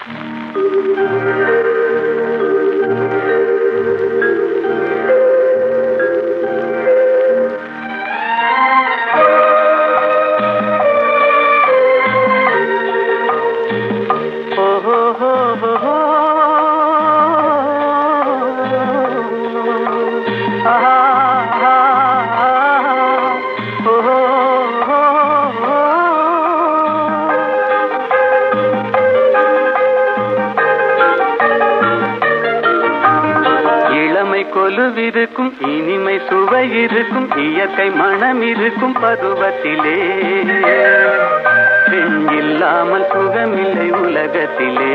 இளமை கொலுவிருக்கும் இனிமை சுவை இருக்கும் இயற்கை மனம் இருக்கும் பருவத்திலே பெண் இல்லாமல் சுகமில்லை உலகத்திலே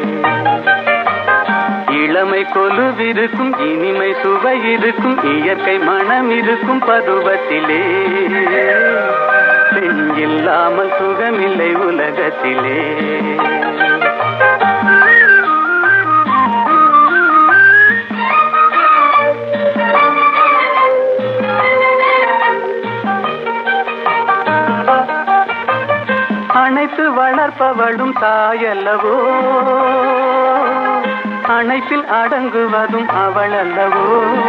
இளமை கொலுவிருக்கும் இனிமை சுவை இருக்கும் இயற்கை மனம் இருக்கும் பருவத்திலே பெண் இல்லாமல் சுகமில்லை உலகத்திலே அணைத்து வளர்ப்பவளும் தாயல்லவோ அணைப்பில் அடங்குவதும் அவள் அல்லவோ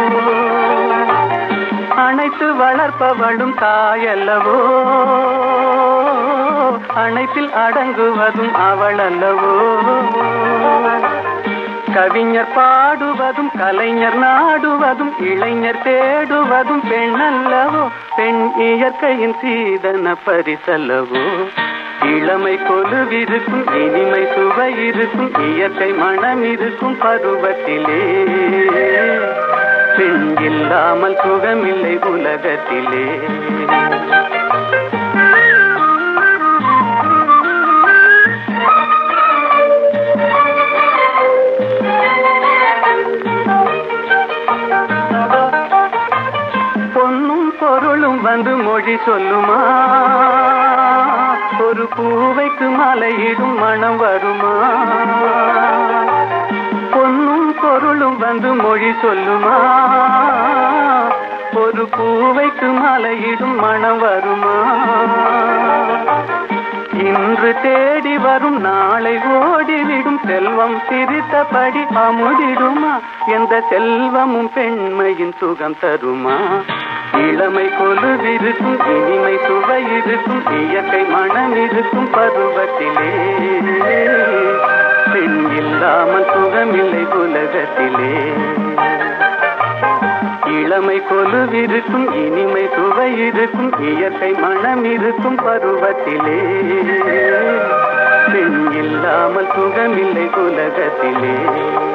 அணைத்து வளர்ப்பவளும் தாயல்லவோ அணைப்பில் அடங்குவதும் அவள் அல்லவோ கவிஞர் பாடுவதும் கலைஞர் நாடுவதும் இளைஞர் தேடுவதும் பெண் அல்லவோ பெண் இயற்கையின் சீதன பரிசல்லவோ இளமை கொலுவிருக்கும் இனிமை சுவை இருக்கும் இயற்கை மனம் இருக்கும் பருவத்திலே பெண் இல்லாமல் சுகமில்லை உலகத்திலே பொன்னும் பொருளும் வந்து மொழி சொல்லுமா ஒரு பூவைக்கு மலையிடும் மனம் வருமா பொன்னும் பொருளும் வந்து மொழி சொல்லுமா ஒரு பூவைக்கு மலையிடும் மனம் வருமா இன்று தேடி வரும் நாளை ஓடிவிடும் செல்வம் சிரித்தபடி அமுதிடுமா எந்த செல்வமும் பெண்மையின் சுகம் தருமா இளமை கொலுவிருக்கும் இனிமை சுவை இருக்கும் இயற்கை மனம் இருக்கும் பருவத்திலே பெண் இல்லாமல் சுகமில்லை உலகத்திலே இளமை கொலுவிருக்கும் இனிமை சுவை இருக்கும் இயற்கை மனம் இருக்கும் பருவத்திலே பெண் இல்லாமல் சுகமில்லை உலகத்திலே